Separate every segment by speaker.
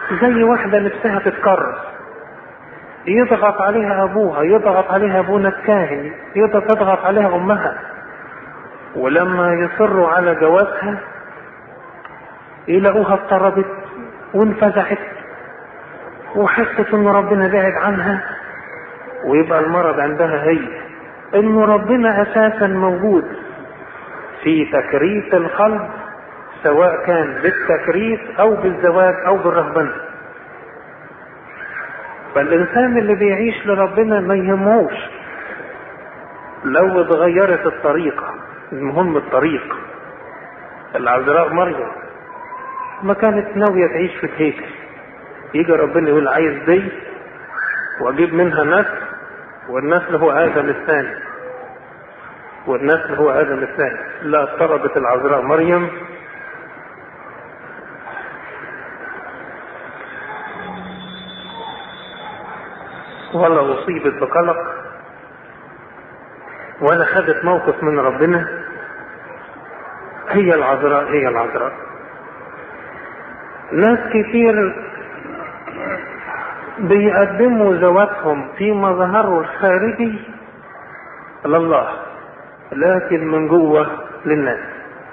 Speaker 1: زي واحدة نفسها تتكرر يضغط عليها ابوها يضغط عليها ابونا الكاهن يضغط عليها امها ولما يصروا على جوازها يلاقوها اضطربت وانفزعت وحست ان ربنا بعد عنها ويبقى المرض عندها هي ان ربنا اساسا موجود في تكريس القلب سواء كان بالتكريس او بالزواج او بالرهبنه فالانسان اللي بيعيش لربنا ما يهموش لو اتغيرت الطريقه المهم الطريق العذراء مريم ما كانت ناويه تعيش في الهيكل يجي ربنا يقول عايز دي واجيب منها نسل والنسل هو ادم الثاني والنسل هو ادم الثاني لا اضطربت العذراء مريم ولا اصيبت بقلق ولا خدت موقف من ربنا هي العذراء هي العذراء ناس كتير بيقدموا ذواتهم في مظهره الخارجي لله لكن من جوه للناس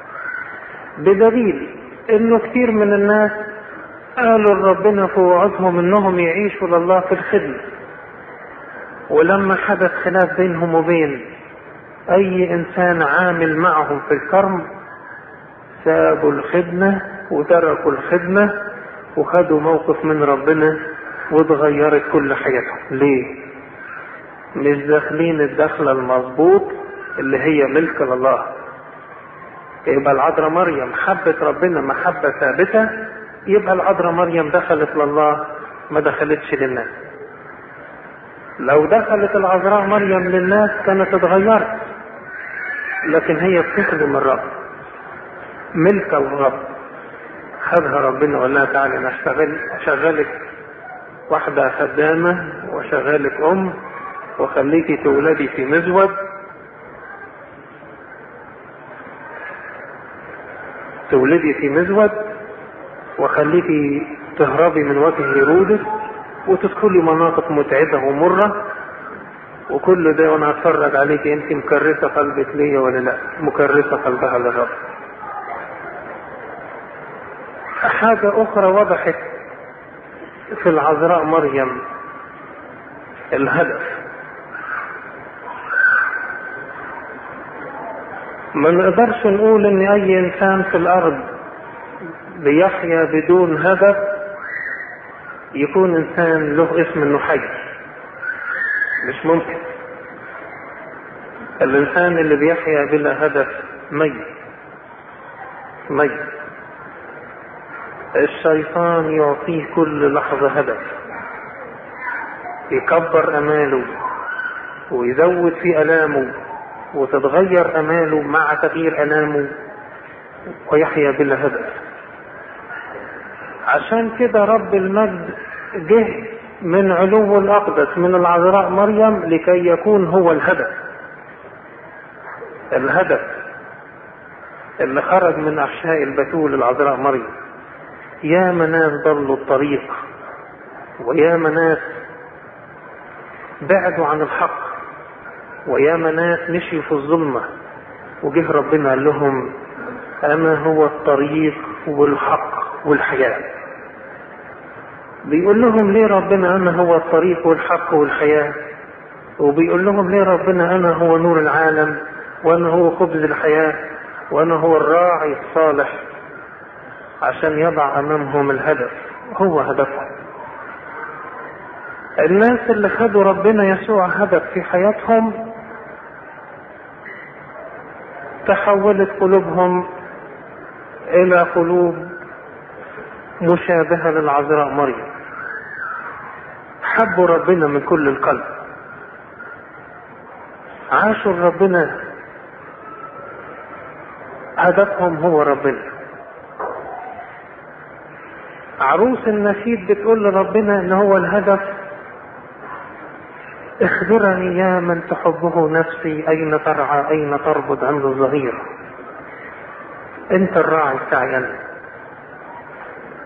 Speaker 1: بدليل انه كتير من الناس قالوا لربنا في وعودهم انهم يعيشوا لله في الخدمه ولما حدث خلاف بينهم وبين اي انسان عامل معهم في الكرم سابوا الخدمة وتركوا الخدمة وخدوا موقف من ربنا واتغيرت كل حياتهم ليه مش داخلين الدخلة المظبوط اللي هي ملك لله يبقى العذراء مريم حبت ربنا محبة ثابتة يبقى العذراء مريم دخلت لله ما دخلتش للناس لو دخلت العذراء مريم للناس كانت اتغيرت لكن هي بتخدم الرب ملك الرب خدها ربنا وقال لها تعالي نشتغل اشغلك واحدة خدامة وشغالك ام وخليكي تولدي في مزود تولدي في مزود وخليكي تهربي من وجه هيرودس وتدخلي مناطق متعبة ومرة وكل ده وانا هتفرج عليك انت مكرسة قلبك ليا ولا لا مكرسة قلبها للرب حاجة اخرى وضحت في العذراء مريم الهدف ما نقدرش نقول ان اي انسان في الارض بيحيا بدون هدف يكون انسان له اسم انه حي مش ممكن الانسان اللي بيحيا بلا هدف ميت ميت الشيطان يعطيه كل لحظة هدف يكبر اماله ويزود في الامه وتتغير اماله مع تغيير الامه ويحيا بلا هدف عشان كده رب المجد جه من علو الأقدس من العذراء مريم لكي يكون هو الهدف الهدف اللي خرج من أحشاء البتول العذراء مريم يا ناس ضلوا الطريق ويا ناس بعدوا عن الحق ويا ناس مشيوا في الظلمة وجه ربنا قال لهم أنا هو الطريق والحق والحياة بيقول لهم ليه ربنا انا هو الطريق والحق والحياة وبيقول لهم ليه ربنا انا هو نور العالم وانا هو خبز الحياة وانا هو الراعي الصالح عشان يضع امامهم الهدف هو هدفهم الناس اللي خدوا ربنا يسوع هدف في حياتهم تحولت قلوبهم الى قلوب مشابهة للعذراء مريم حبوا ربنا من كل القلب عاشوا ربنا هدفهم هو ربنا عروس النشيد بتقول لربنا ان هو الهدف اخبرني يا من تحبه نفسي اين ترعى اين تربط عند الظهير انت الراعي بتاعي انا